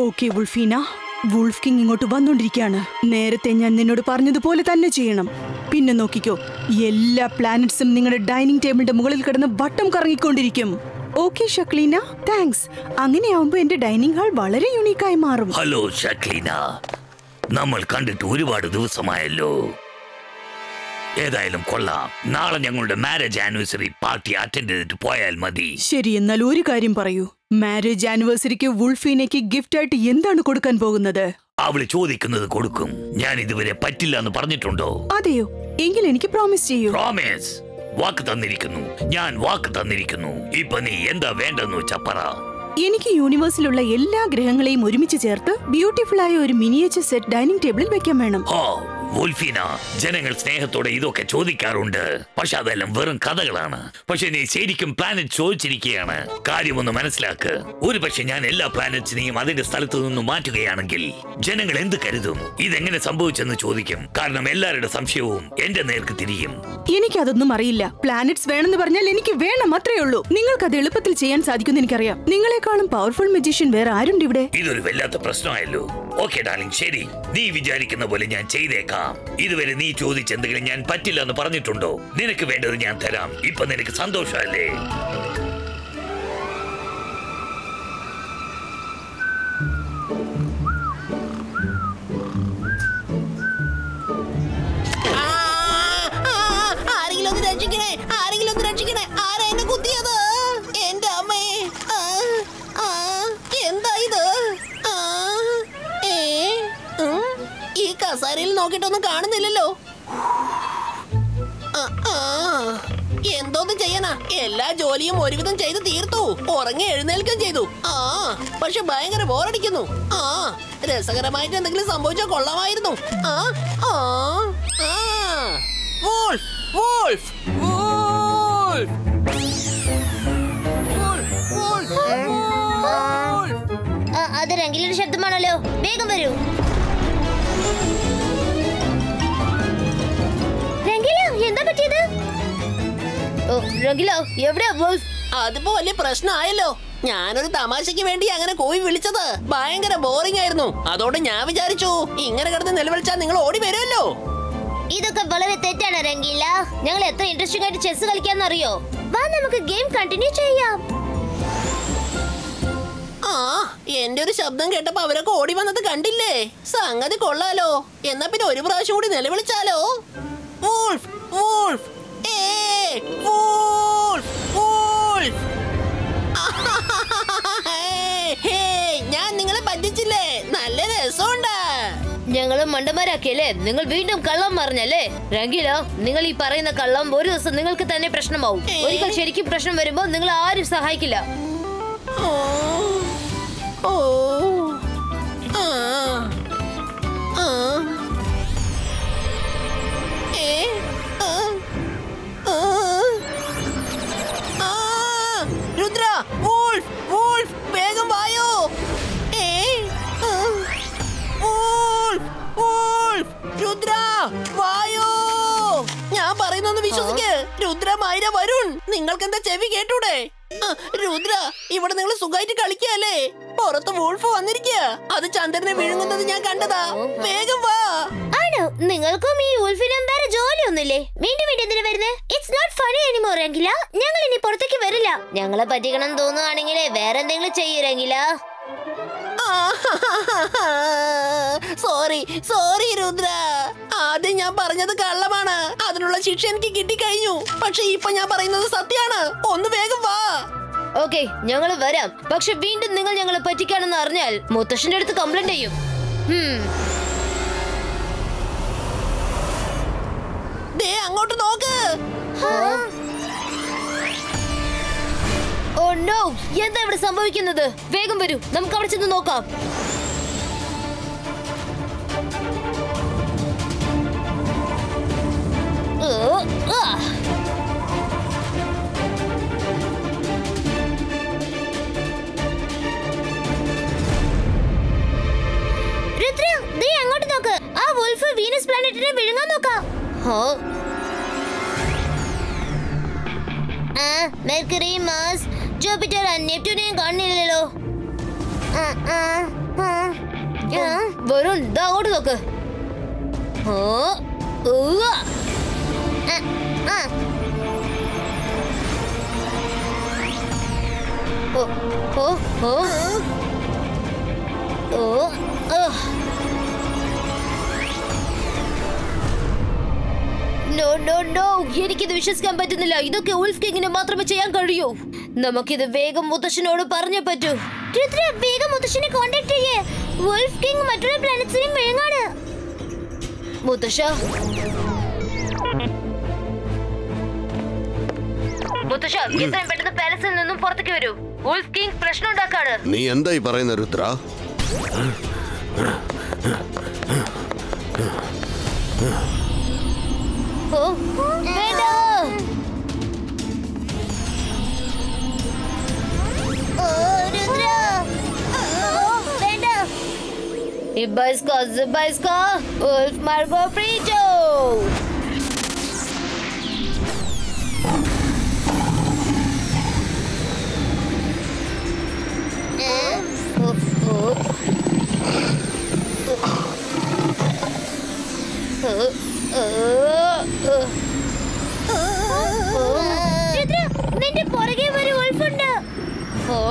Okay വുൾഫീന wolf king ഇങ്ങോട്ട് വന്നോണ്ടിരിക്കുകയാണ് നേരത്തെ ഞാൻ നിന്നോട് പറഞ്ഞതുപോലെ തന്നെ ചെയ്യണം പിന്നെ നോക്കിക്കോ എല്ലാ പ്ലാനറ്റ്സും നിങ്ങളുടെ ഡൈനിങ് ടേബിളിന്റെ മുകളിൽ കിടന്ന് വട്ടം കറങ്ങിക്കൊണ്ടിരിക്കും ഓക്കെ ഷക്ലീന താങ്ക്സ് അങ്ങനെയാവുമ്പോ എന്റെ ഡൈനിങ് ഹാൾ വളരെ യുണീക്കായി മാറും ഹലോ ഷക്ലീന നമ്മൾ കണ്ടിട്ട് ഒരുപാട് ദിവസമായല്ലോ ഏതായാലും കൊള്ളാം നാളെ ഞങ്ങളുടെ മാരേജ് ആനിവേഴ്സറി പാർട്ടി അറ്റൻഡ് ചെയ്തിട്ട് പോയാൽ മതി ശരി എന്നാൽ ഒരു കാര്യം പറയൂ മാരേജ് ആനിവേഴ്സറിക്ക് വുൾഫീനയ്ക്ക് ഗിഫ്റ്റ് ആയിട്ട് എന്താണ് കൊടുക്കാൻ പോകുന്നത് അവള് ചോദിക്കുന്നത് കൊടുക്കും ഞാൻ ഇതുവരെ പറ്റില്ല എന്ന് പറഞ്ഞിട്ടുണ്ടോ അതെയോ എങ്കിൽ എനിക്ക് പ്രോമിസ് ചെയ്യൂ പ്രോമിസ് വാക്ക് തന്നിരിക്കുന്നു ഞാൻ വാക്ക് തന്നിരിക്കുന്നു ഇപ്പൊ നീ എന്താ വേണ്ടെന്ന് വെച്ചാ പറ എനിക്ക് യൂണിവേഴ്സിലുള്ള എല്ലാ ഗ്രഹങ്ങളെയും ഒരുമിച്ച് ചേർത്ത് ബ്യൂട്ടിഫുൾ ആയ ഒരു മിനിയേച്ചർ സെറ്റ് ഡൈനിങ് ടേബിളിൽ വെക്കാൻ വേണം ഓ വോൾഫീന ജനങ്ങൾ സ്നേഹത്തോടെ ഇതൊക്കെ ചോദിക്കാറുണ്ട് പക്ഷെ അതെല്ലാം വെറും കഥകളാണ് പക്ഷെ നീ ശരിക്കും പ്ലാനറ്റ് ചോദിച്ചിരിക്കുകയാണ് കാര്യമൊന്ന് മനസ്സിലാക്ക് ഒരു പക്ഷെ ഞാൻ എല്ലാ പ്ലാനറ്റ്സിനെയും അതിന്റെ സ്ഥലത്തു നിന്നും മാറ്റുകയാണെങ്കിൽ ജനങ്ങൾ എന്ത് കരുതും ഇതെങ്ങനെ സംഭവിച്ചെന്ന് ചോദിക്കും കാരണം എല്ലാവരുടെ സംശയവും എന്റെ നേർക്ക് തിരിയും എനിക്കതൊന്നും അറിയില്ല പ്ലാനറ്റ്സ് വേണമെന്ന് പറഞ്ഞാൽ എനിക്ക് വേണം അത്രേ ഉള്ളൂ നിങ്ങൾക്ക് അത് എളുപ്പത്തിൽ ചെയ്യാൻ സാധിക്കുമെന്ന് എനിക്കറിയാം നിങ്ങളെക്കാളും പവർഫുൾ മജീഷ്യൻ വേറെ ആരുണ്ട് ഇവിടെ ഇതൊരു വല്ലാത്ത പ്രശ്നമായല്ലോ ഓക്കെ ഡാർലിംഗ് ശരി നീ വിചാരിക്കുന്ന പോലെ ഞാൻ ചെയ്തേക്കാം ഇതുവരെ നീ ചോദിച്ചെന്തെങ്കിലും ഞാൻ പറ്റില്ല എന്ന് പറഞ്ഞിട്ടുണ്ടോ നിനക്ക് വേണ്ടത് ഞാൻ തരാം ഇപ്പൊ നിനക്ക് സന്തോഷമല്ലേ ആ, ആ, ആരെങ്കിലും ഒന്ന് രക്ഷിക്കണേ ആരെങ്കിലും ഒന്ന് രക്ഷിക്കണേ ആരാ എന്നെ കുത്തിയത് എന്റെ അമ്മേ ആ, ആ, എന്താ ഇത് ആ, ഏ, ഉം, ഈ കസാരയിൽ നോക്കിയിട്ടൊന്നും കാണുന്നില്ലല്ലോ ആ, ആ, എന്തോന്ന് ചെയ്യാനാ എല്ലാ ജോലിയും ഒരുവിധം ചെയ്ത് തീർത്തു ഉറങ്ങി എഴുന്നേൽക്കുകയും ചെയ്തു ആ പക്ഷെ ഭയങ്കര ബോറടിക്കുന്നു ആ രസകരമായിട്ട് എന്തെങ്കിലും സംഭവിച്ചാൽ കൊള്ളാമായിരുന്നു ആ ആ ആ വോൾഫ് വോൾഫ് വോൾഫ് ആ, അത് രംഗിലിന്റെ ശബ്ദമാണല്ലോ വേഗം വരൂ രംഗില എന്താ പറ്റിയത് ഓ രംഗില എവിടെയാ വോൾഫ് അതിപ്പോ വലിയ പ്രശ്നമായല്ലോ ഞാനൊരു തമാശയ്ക്ക് വേണ്ടി അങ്ങനെ കോയി വിളിച്ചത് ഭയങ്കര ബോറിംഗ് ആയിരുന്നു അതോടെ ഞാൻ വിചാരിച്ചു ഇങ്ങനെ കിടന്ന് നിലവിളിച്ചാൽ നിങ്ങൾ ഓടി വരുമല്ലോ ഇതൊക്കെ വളരെ തെറ്റാണ് രംഗീല ഞങ്ങൾ എത്ര ഇൻട്രസ്റ്റിംഗ് ആയിട്ട് ചെസ് കളിക്കാന്നറിയോ വാ നമുക്ക് ഗെയിം കണ്ടിന്യൂ ചെയ്യാം ആ എന്റെ ഒരു ശബ്ദം കേട്ടപ്പോ അവരൊക്കെ ഓടി വന്നത് കണ്ടില്ലേ സംഗതി കൊള്ളാലോ എന്നാ പിന്നെ ഒരു പ്രാവശ്യം കൂടി നിലവിളിച്ചാലോ വൂൾഫ് വൂൾഫ് ഏ വൂൾഫ് വൂൾഫ് ഹേയ്, ഹേയ്, ഞാൻ നിങ്ങളെ പറ്റിച്ചില്ലേ നല്ല രസമുണ്ട് ഞങ്ങള് മണ്ടന്മാരാക്കിയല്ലേ നിങ്ങൾ വീണ്ടും കള്ളം പറഞ്ഞല്ലേ രംഗീല നിങ്ങൾ ഈ പറയുന്ന കള്ളം ഒരു ദിവസം നിങ്ങൾക്ക് തന്നെ പ്രശ്നമാവും ഒരിക്കൽ ശരിക്കും പ്രശ്നം വരുമ്പോ നിങ്ങൾ ആരും സഹായിക്കില്ല ഓ ഓ ആ ആ ഏ ആ ആ ആ രുദ്ര വൂൾഫ് വൂൾഫ് വേഗം വായോ ഏ ആ വൂൾഫ് വൂൾഫ് രുദ്ര വായോ ഞാൻ പറയുന്നൊന്ന് വിശ്വസിക്ക് രുദ്ര മൈര വരുൺ നിങ്ങൾക്ക് എന്താ ചെവി കേട്ടൂടെ ആ, രുദ്ര ഇവിടെ നിങ്ങൾ സുഖമായിട്ട് കളിക്കല്ലേ പുറത്ത് വൂൾഫ് വന്നിരിക്കുക അത് ചന്ദ്രനെ വിഴുങ്ങുന്നത് ഞാൻ കണ്ടതാ വേഗം വാ ആണോ നിങ്ങൾക്കും ഈ ഉൾഫിനും വേറെ ജോലിയൊന്നുമില്ലേ വീണ്ടും വീണ്ടും എന്തിനാ വരുന്നത് ഇറ്റ്സ് നോട്ട് ഫണി എനിമോർ എങ്കില ഞങ്ങൾ ഇനി പുറത്തേക്ക് വരില്ല ഞങ്ങളെ പറ്റിക്കണം തോന്നുവാണെങ്കിലേ വേറെ എന്തെങ്കിലും ചെയ്യൂരെങ്കില സോറി സോറി രുദ്ര ആദ്യം ഞാൻ പറഞ്ഞത് കള്ളമാണ് അതിനുള്ള ശിക്ഷ എനിക്ക് കിട്ടിക്കഴിഞ്ഞു പക്ഷെ ഇപ്പൊ ഞാൻ പറയുന്നത് സത്യമാണ് ഒന്ന് വേഗം വാ ഓക്കെ ഞങ്ങൾ വരാം പക്ഷെ വീണ്ടും നിങ്ങൾ ഞങ്ങളെ പറ്റിക്കാണെന്ന് അറിഞ്ഞാൽ മുത്തശ്ശന്റെ അടുത്ത് കംപ്ലൈന്റ് ചെയ്യും ഹും. ദേ അങ്ങോട്ട് നോക്ക് ഓ നോ എന്താ ഇവിടെ സംഭവിക്കുന്നത് വേഗം വരൂ നമുക്ക് അവിടെ ചെന്ന് നോക്കാം ഓ, ആ. രുദ്ര, ദേ അങ്ങോട്ട് നോക്ക് ആ വോൾഫ് വീനസ് പ്ലാനറ്റിനെ വിഴുങ്ങാൻ നോക്കാം ഹോ ആ മെർക്കുറി മാസ് ജൂപ്പിറ്റർ നെപ്റ്റ്യൂനെയും കാണുന്നില്ലല്ലോ ആ, ആ, വരുൺ ദാ അങ്ങോട്ട് നോക്ക് ഓ ഉവ്വ. ആ, ആ. ഓ ഓ ഓ ഓ ഓ നോ നോ നോ എനിക്കിത് വിശ്വസിക്കാൻ പറ്റുന്നില്ല ഇതൊക്കെ ഉൾഫ് കിങ്ങിന് മാത്രമേ ചെയ്യാൻ കഴിയൂ നമുക്കിത് വേഗം മുത്തശ്ശനോട് പറഞ്ഞേ പറ്റൂ രുദ്ര വേഗം മുത്തശ്ശനെ കോണ്ടാക്ട് ചെയ്യേ ഉൾഫ് കിങ് മറ്റുള്ള പ്ലാനറ്റ്സിനെയും വിഴുങ്ങാണ് മുത്തശ്ശ മുത്തശ്ശ എത്രയും പെട്ടെന്ന് പാലസിൽ നിന്നും പുറത്തേക്ക് വരൂ ഉൾഫ് കിങ് പ്രശ്നം ഉണ്ടാക്കാണ് നീ എന്തായി പറയുന്ന രുദ്ര ഓ വേണ്ട Ibaiska, Zibaiska, Wolf Margot Frito! നിന്റെ പുറകെ ഒരു ഉൾഫുണ്ട് ഓ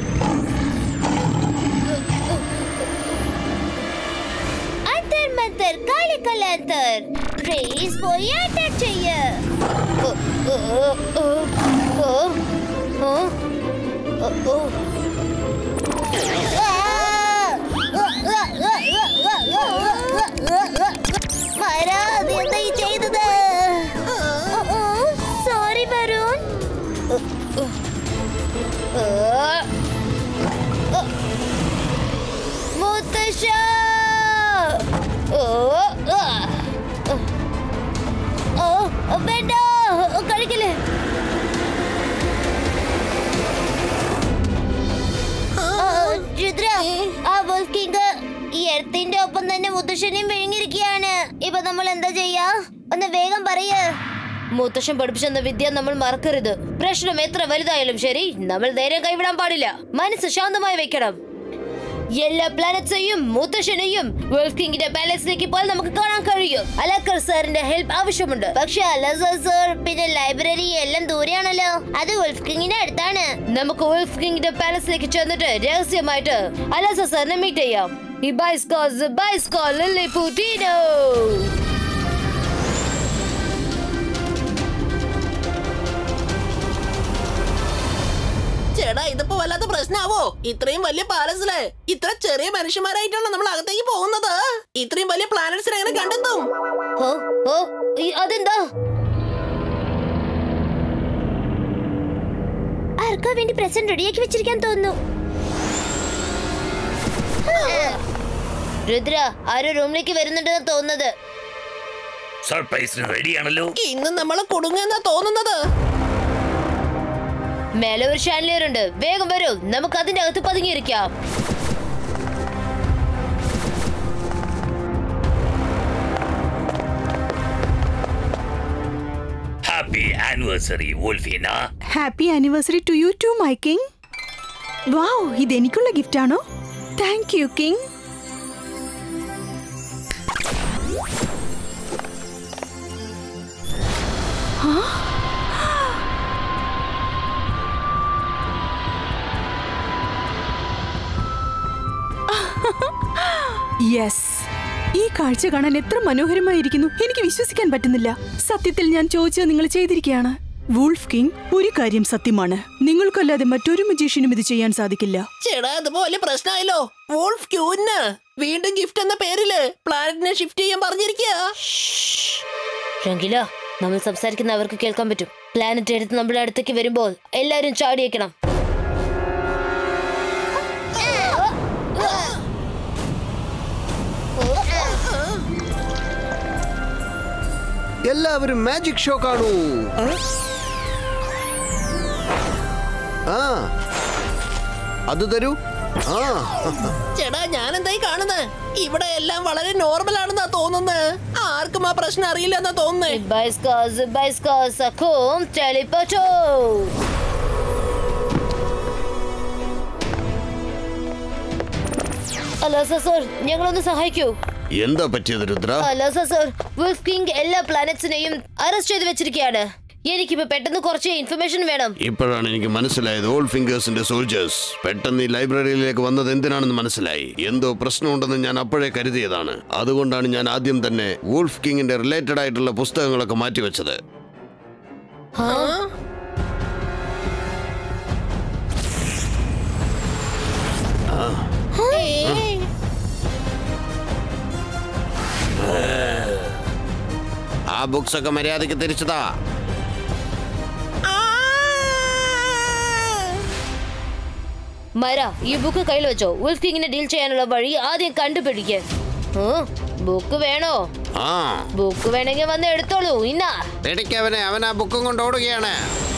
അന്തർ മന്തർ കാളിക്കലാന്തർ റേസ് പോയി അറ്റാക്ക് ചെയ്യ ഓ, ഓ, ഓ, ഓ, ഓ, ഓ, ഓ, ഓ. ആ! മരാ, നീ എന്താ ഈ ചെയ്തത് സോറി വരുൺ മുത്തശ്ശ ഓ ആ. ഓ വേണ്ട കഴിക്കില്ലേ രുദ്ര ആ വോൾഫ് കിങ് ഈ എഴുത്തിന്റെ ഒപ്പം തന്നെ മുത്തശ്ശനെയും വിഴുങ്ങിയിരിക്കുകയാണ് ഇപ്പൊ നമ്മൾ എന്താ ചെയ്യാ ഒന്ന് വേഗം പറയ് മുത്തശ്ശൻ പഠിപ്പിച്ചെന്ന വിദ്യ നമ്മൾ മറക്കരുത് പ്രശ്നം എത്ര വലുതായാലും ശരി നമ്മൾ ധൈര്യം കൈവിടാൻ പാടില്ല മനസ്സ് ശാന്തമായി വെക്കണം എല്ലാ പ്ലാനറ്റ്സെയും മുത്തശ്ശനെയും വെൽഫ് കിങ്ങിന്റെ പാലസിലേക്ക് പോയാൽ നമുക്ക് കാണാൻ കഴിയും അലക്കർ സാറിന്റെ ഹെൽപ്പ് ആവശ്യമുണ്ട് പക്ഷെ അലസർ സാർ പിന്നെ ലൈബ്രറി എല്ലാം ദൂരെയാണല്ലോ അത് വെൽഫ് കിങ്ങിന്റെ അടുത്താണ് നമുക്ക് വെൽഫ് കിങ്ങിന്റെ പാലസിലേക്ക് ചെന്നിട്ട് രഹസ്യമായിട്ട് അലസർ സാറിനെ മീറ്റ് ചെയ്യാം ഇബൈസ്കോസ് ബൈസ്കോ ലില്ലി പൂട്ടീനോ ചേടാ ഇതിപ്പോ വല്ലാത്ത പ്രശ്നാവോ ഇത്രയും വലിയ പാലസില് ഇത്ര ചെറിയ മനുഷ്യന്മാരായിട്ടാണ് നമ്മൾ അകത്തേക്ക് പോകുന്നത് ഇത്രയും വലിയ പ്ലാനറ്റ്സിനെ എങ്ങനെ കണ്ടെത്തും ഓ ഓ ഈ അതെന്താ ആർക്കോ വേണ്ടി പ്രസന്റ് റെഡിയാക്കി വെച്ചിരിക്കാൻ തോന്നുന്നു രുദ്ര ആരോ റൂമിലേക്ക് വരുന്നുണ്ടെന്ന് തോന്നുന്നത് സർപ്രൈസിന് റെഡിയാണല്ലോ ഇന്ന് നമ്മൾ കുടുങ്ങുന്ന തോന്നുന്നത് മേലെ ഒരു ഷാൻലിയർ ഉണ്ട് വേഗം വരൂ നമുക്ക് അതിന്റെ അകത്ത് പതുങ്ങിയിരിക്കാം happy anniversary Wolfina happy anniversary to you to my king wow ഇത് എനിക്കുള്ള ഗിഫ്റ്റ് ആണോ താങ്ക് യു കിങ് യെസ് ഈ കാഴ്ച കാണാൻ എത്ര മനോഹരമായിരിക്കുന്നു എനിക്ക് വിശ്വസിക്കാൻ പറ്റുന്നില്ല സത്യത്തിൽ ഞാൻ ചോദിച്ചത് നിങ്ങൾ ചെയ്തിരിക്കുകയാണ് വൂൾഫ് കിങ് ഒരു കാര്യം സത്യമാണ് നിങ്ങൾക്കല്ലാതെ മറ്റൊരു മജീഷ്യനും ഇത് ചെയ്യാൻ സാധിക്കില്ല ചേടാ അതുപോലെ പ്രശ്നമായല്ലോ വോൾഫ് ക്യൂന് വീണ്ടും ഗിഫ്റ്റ് എന്ന പേരില് പ്ലാനറ്റിനെ ഷിഫ്റ്റ് ചെയ്യാൻ പറഞ്ഞിരിക്കുക രംഗില നമ്മൾ സംസാരിക്കുന്ന അവർക്ക് കേൾക്കാൻ പറ്റും പ്ലാനറ്റ് എടുത്ത് നമ്മുടെ അടുത്തേക്ക് വരുമ്പോൾ എല്ലാരും ചാടിയേക്കണം എല്ലാവരും മാജിക് ഷോ കാണൂ ആ അത് തരൂ ആ ചേടാ ഞാൻ എന്തായി കാണുന്നത് ഇവിടെ എല്ലാം വളരെ നോർമൽ ആണെന്നാ തോന്നുന്നത് ആർക്കും ആ പ്രശ്നം അറിയില്ല എന്നാ തോന്നുന്നേ Bajska, zbajska, sakum, telepacho. അലാസ സർ ഞങ്ങളൊന്ന് സഹായിക്കൂ എന്താ പറ്റിയത് രുദ്ര അലാസ സർ വുൾഫ് കിങ് എല്ലാ പ്ലാനറ്റ്സിനെയും അറസ്റ്റ് ചെയ്ത് വെച്ചിരിക്കുകയാണ് എനിക്കിപ്പോ പെട്ടെന്ന് കുറച്ച് ഇൻഫർമേഷൻ വേണം ഇപ്പോഴാണ് എനിക്ക് മനസ്സിലായത് ഓൾ ഫിംഗേഴ്സിന്റെ സോൾജേഴ്സ് പെട്ടെന്ന് ഈ ലൈബ്രറിയിലേക്ക് വന്നത് എന്തിനാണെന്ന് മനസ്സിലായി എന്തോ പ്രശ്നമുണ്ടെന്ന് ഞാൻ അപ്പോഴേ കരുതിയതാണ് അതുകൊണ്ടാണ് ഞാൻ ആദ്യം തന്നെ വൂൾഫ് കിങ്ങിന്റെ റിലേറ്റഡ് ആയിട്ടുള്ള പുസ്തകങ്ങളൊക്കെ മാറ്റിവെച്ചത് ആ ബുക്സ് ഒക്കെ മര്യാദയ്ക്ക് തിരിച്ചതാ മര ഈ ബുക്ക് കയ്യിൽ വെച്ചോ വുൾഫ് കിങ്ങിനെ ഡീൽ ചെയ്യാനുള്ള വഴി ആദ്യം കണ്ടുപിടിക്ക് ബുക്ക് വേണോ ആ ബുക്ക് വേണമെങ്കിൽ വന്ന് എടുത്തോളൂ ഇന്നാ പിടിക്കവനെ അവൻ ആ ബുക്കും കൊണ്ട് ഓടുകയാണ്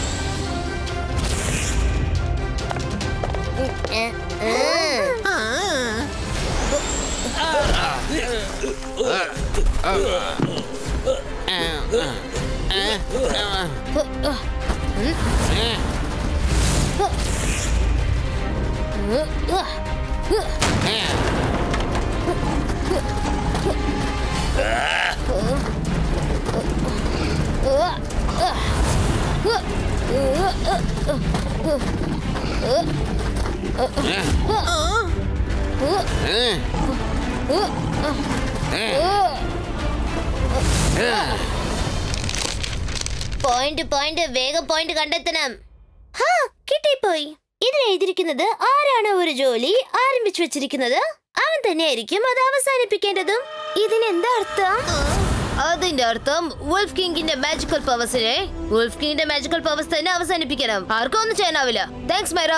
പോയിന്റ് പോയിന്റ് വേഗം പോയിന്റ് കണ്ടെത്തണം ഹാ, കിട്ടിപ്പോയി ഇതിൽ എഴുതിയിരിക്കുന്നത് ആരാണ് ഒരു ജോലി ആരംഭിച്ചു വെച്ചിരിക്കുന്നത് അവൻ തന്നെയായിരിക്കും അത് അവസാനിപ്പിക്കേണ്ടതും ഇതിനെന്താ അർത്ഥം അതിന്റെ അർത്ഥം വുൾഫ് കിങ്ങിന്റെ മാജിക്കൽ പവേഴ്സിനെ വുൾഫ് കിങ്ങിന്റെ മാജിക്കൽ പവേഴ്സ് തന്നെ അവസാനിപ്പിക്കണം ആർക്കും ഒന്നും ചെയ്യാനാവില്ല താങ്ക്സ് മൈറോ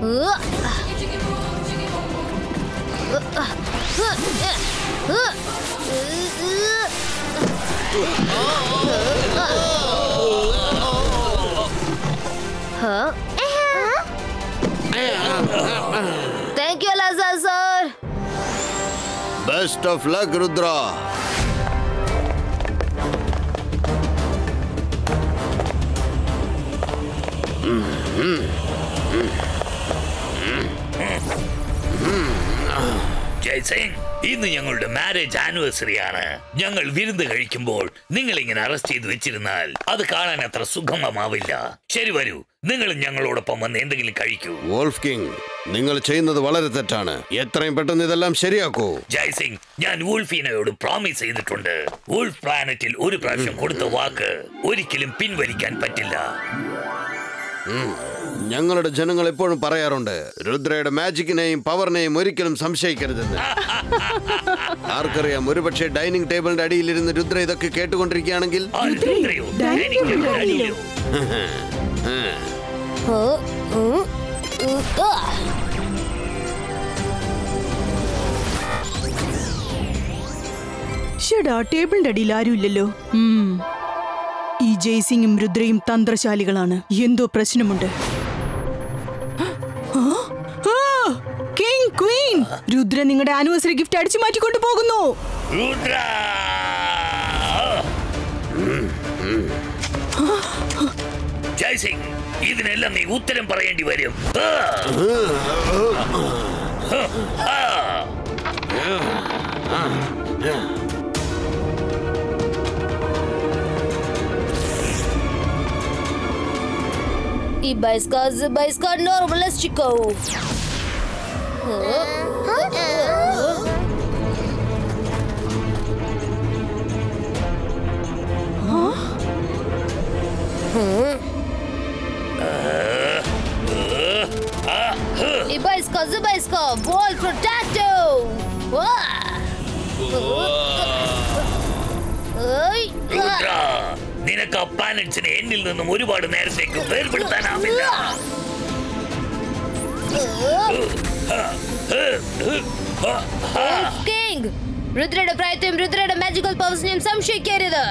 താങ്ക് യു ലാസ sir best of luck Rudra Jaisingh ഇന്ന് ഞങ്ങളുടെ മാരേജ് ആനിവേഴ്സറി ആണ് ഞങ്ങൾ വിരുന്ന് കഴിക്കുമ്പോൾ നിങ്ങൾ ഇങ്ങനെ അറസ്റ്റ് ചെയ്ത് വെച്ചിരുന്നാൽ അത് കാണാൻ അത്ര സുഗമമാവില്ല ശരി വരൂ നിങ്ങളും ഞങ്ങളോടൊപ്പം വന്ന് എന്തെങ്കിലും കഴിക്കൂ വോൾഫ് കിങ് നിങ്ങൾ ചെയ്യുന്നത് വളരെ തെറ്റാണ് എത്രയും പെട്ടെന്ന് ഇതെല്ലാം ശരിയാക്കൂ ജയ്സിംഗ് ഞാൻ വൂൾഫീനയോട് പ്രോമിസ് ചെയ്തിട്ടുണ്ട് വൂൾഫ് പ്ലാനറ്റിൽ ഒരു പ്രാവശ്യം കൊടുത്ത വാക്ക് ഒരിക്കലും പിൻവലിക്കാൻ പറ്റില്ല ഞങ്ങളുടെ ജനങ്ങൾ എപ്പോഴും പറയാറുണ്ട് രുദ്രയുടെ മാജിക്കിനെയും പവറിനെയും ഒരിക്കലും സംശയിക്കരുതെന്ന് ആർക്കറിയാം ഒരുപക്ഷെ ഡൈനിങ് ടേബിളിന്റെ അടിയിലിരുന്ന് രുദ്ര ഇതൊക്കെ കേട്ടുകൊണ്ടിരിക്കുകയാണെങ്കിൽ ആ രുദ്രയോ, ഡൈനിങ് ടേബിളിന്റെ അടിയിലോ? ഷെടാ ടേബിളിന്റെ അടിയിൽ ആരുമില്ലല്ലോ ഉം. ഈ ജയ്സിംഗും രുദ്രയും തന്ത്രശാലികളാണ് എന്തോ പ്രശ്നമുണ്ട് ആ? ആ! കിങ് ക്വീൻ രുദ്ര നിങ്ങളുടെ ആനിവേഴ്സറി ഗിഫ്റ്റ് അടിച്ചു മാറ്റിക്കൊണ്ട് പോകുന്നു രുദ്ര ജയ്സിംഗ് ഇതിനെല്ലാം നീ ഉത്തരം പറയേണ്ടി വരും ആ! ആ! И байска з байска нормалесчиков. И байска з байска бой протекту. രുദ്ര നിനക്ക് ആ പ്ലാനറ്റ്സിനെ എന്നിൽ നിന്നും ഒരുപാട് നേരത്തേക്ക് വേർപെടുത്താനാവില്ല കിങ് രുദ്രയുടെ പ്രായത്തെയും രുദ്രയുടെ മാജിക്കൽ പവേഴ്സിനെയും സംശയിക്കരുത്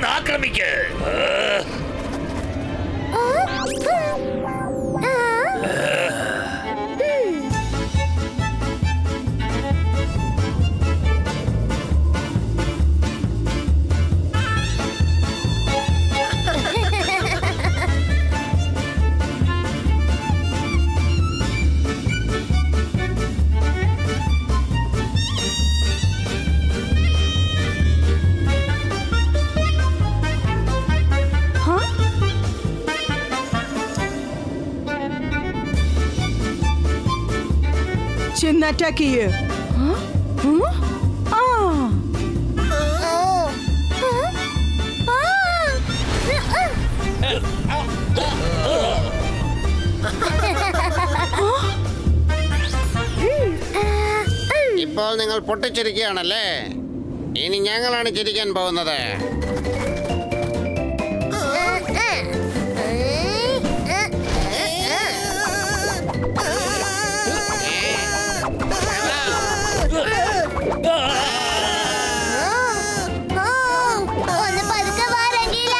ചെന്ന് ആക്രമിക്ക് ആ, ചെന്ന് അറ്റാക്ക് ചെയ്യ് ആ? ഉം? ആ ഇപ്പോൾ നിങ്ങൾ പൊട്ടിച്ചിരിക്കുകയാണല്ലേ ഇനി ഞങ്ങളാണ് ചിരിക്കാൻ പോകുന്നത് ഒന്ന് പതുക്കെ വാ, രംഗീല.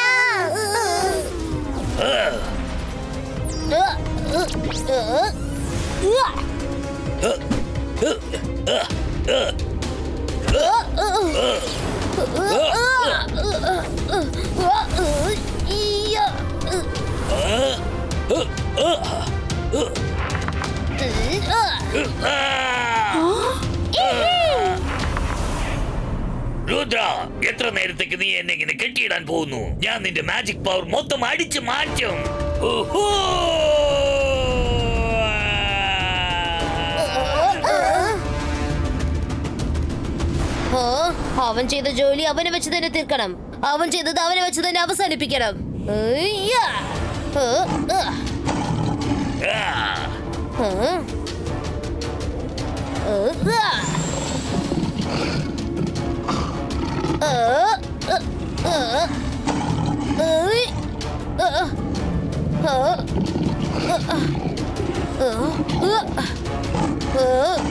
രുദ്ര എത്ര നേരത്തേക്ക് നീ എന്നെ ഇങ്ങനെ കെട്ടിയിടാൻ പോകുന്നു ഞാൻ നിന്റെ മാജിക് പവർ മൊത്തം അടിച്ചു മാറ്റും ഓഹോ ഓ, അവൻ ചെയ്ത ജോലി അവനെ വെച്ച് തന്നെ തീർക്കണം അവൻ ചെയ്തത് അവനെ വെച്ച് തന്നെ അവസാനിപ്പിക്കണം ഉയ്യ. ഓ, ആ. ആ. ഓ. ഓ, ആ. ഓ, ഓ, ഓ. ഉയ്. ഓ, ഓ. ഓ, ഓ. ഓ, ഓ.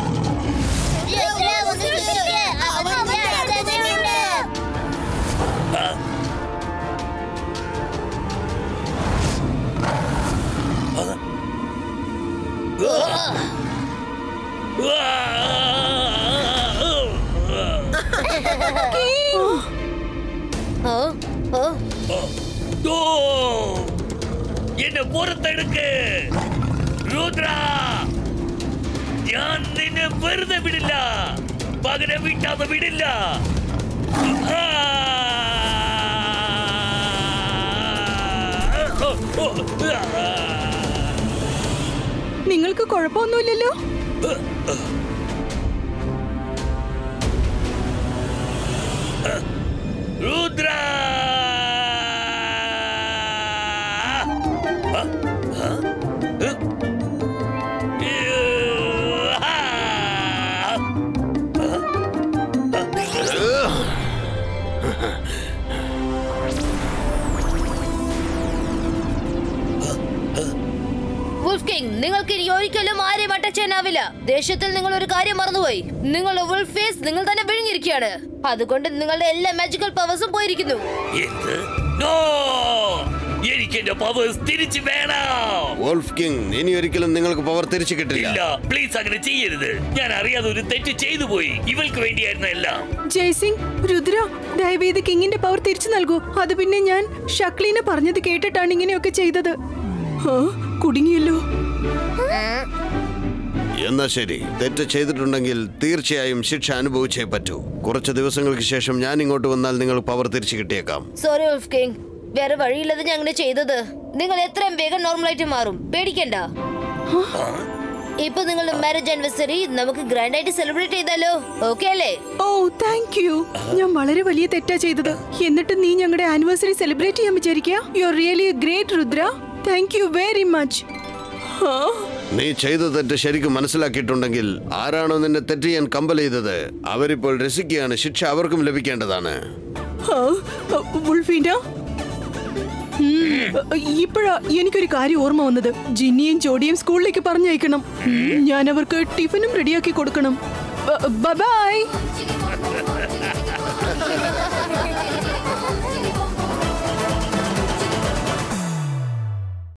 ഓ, ഓ. ഓ! എന്നെ പുറത്തെടുക്ക് രുദ്ര ഞാൻ നിന്നെ വെറുതെ വിടില്ല പകരം വിട്ടാതെ വിടില്ല ആ! ഓ, ഓ, ആ! നിങ്ങൾക്ക് കുഴപ്പമൊന്നുമില്ലല്ലോ രുദ്ര ആ? ആ? ഏ? ഏ, ആ! വുൾഫ് കിങ് നിങ്ങൾക്ക് ഇനി ഒരിക്കലും ആരെയും അറ്റാച്ച് ചെയ്യാനാവില്ല ദേഷ്യത്തിൽ നിങ്ങൾ ഒരു കാര്യം മറന്നുപോയി നിങ്ങളുടെ വുൾഫ് ഫേസ് നിങ്ങൾ തന്നെ വിഴുങ്ങിയിരിക്കുകയാണ് അതുകൊണ്ട് നിങ്ങളുടെ എല്ലാ മാജിക്കൽ പവേഴ്സും പോയിരിക്കുന്നു എന്ത് നോ എനിക്ക് എന്റെ പവേഴ്സ് തിരിച്ചു വേണം വോൾഫ് കിങ് ഇനി ഒരിക്കലും നിങ്ങൾക്ക് പവർ തിരിച്ചു കിട്ടില്ല ഇല്ല പ്ലീസ് അങ്ങനെ ചെയ്യരുത് ഞാൻ അറിയാതെ ഒരു തെറ്റ് ചെയ്തു പോയി ഇവൾക്ക് വേണ്ടിയായിരുന്നു എല്ലാം ജയ്സിംഗ് രുദ്ര ദയവേത് കിങ്ങിന്റെ പവർ തിരിച്ചു നൽകൂ അത് പിന്നെ ഞാൻ ഷക്ലീനെ പറഞ്ഞത് കേട്ടിട്ടാണ് ഇങ്ങനെയൊക്കെ ചെയ്തത് ആ, കുടുങ്ങിയല്ലോ എന്നാ ശരി തെറ്റ് ചെയ്തിട്ടുണ്ടെങ്കിൽ തീർച്ചയായും ശിക്ഷ അനുഭവിച്ചേ പറ്റൂ കുറച്ച് ദിവസങ്ങൾക്ക് ശേഷം ഞാൻ ഇങ്ങോട്ട് വന്നാൽ നിങ്ങൾ പവർ തിരിച്ചു കിട്ടിയേക്കാം സോറി വുൾഫ് കിങ് വേറെ വഴിയില്ലാതെ ഞാൻ അങ്ങനെ ചെയ്തത് നിങ്ങൾ എത്രയും വേഗം നോർമലായിട്ട് മാറും പേടിക്കണ്ട ഇപ്പൊ നിങ്ങളുടെ മാരേജ് ആനിവേഴ്സറി നമുക്ക് ഗ്രാൻഡ് ആയിട്ട് സെലിബ്രേറ്റ് ചെയ്താലോ ഓക്കെ അല്ലേ ഓ താങ്ക് യു ഞാൻ വളരെ വലിയ തെറ്റാ ചെയ്തത് എന്നിട്ട് നീ ഞങ്ങളുടെ ആനിവേഴ്സറി സെലിബ്രേറ്റ് ചെയ്യാൻ വിചാരിക്കുക you are really great Rudra thank you very much നീ ചെയ്ത തെറ്റ് ശരിക്കും മനസ്സിലാക്കിയിട്ടുണ്ടെങ്കിൽ ആരാണോ നിന്നെ തെറ്റ് ചെയ്യാൻ കമ്പൽ ചെയ്തത് അവരിപ്പോൾ രസിക്കുകയാണ് ശിക്ഷ അവർക്കും ലഭിക്കേണ്ടതാണ് വുൾഫീന ഇപ്പോഴാ എനിക്കൊരു കാര്യം ഓർമ്മ വന്നത് ജിന്നിയും ജോഡിയും സ്കൂളിലേക്ക് പറഞ്ഞയക്കണം ഉം, ഞാൻ അവർക്ക് ടിഫിനും റെഡിയാക്കി കൊടുക്കണം ബൈ